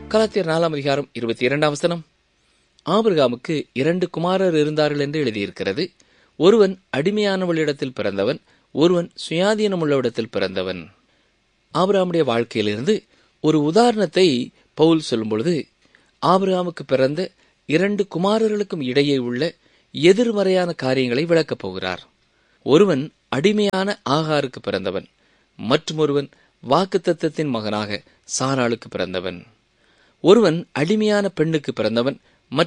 கலாத்தியர் நாலாம் அதிகாரம் இருபத்தி இரண்டாம் வசனம் ஆபிரகாமுக்கு இரண்டு குமாரர் இருந்தார்கள் என்று எழுதியிருக்கிறது ஒருவன் அடிமையானவளிடத்தில் பிறந்தவன் ஒருவன் சுயாதீனமுள்ளவிடத்தில் பிறந்தவன் ஆபிரகாமுடைய வாழ்க்கையிலிருந்து ஒரு உதாரணத்தை பவுல் சொல்லும் பொழுது ஆபிரகாமுக்கு பிறந்த இரண்டு குமாரர்களுக்கும் இடையே உள்ள எதிர்மறையான காரியங்களை விளக்கப் போகிறார் ஒருவன் அடிமையான ஆகாருக்கு பிறந்தவன் மற்றும் ஒருவன் வாக்குத்தத்தத்தின் மகனாக சாராளுக்கு பிறந்தவன் ஒருவன் அடிமையான பெண்ணுக்கு பிறந்தவன்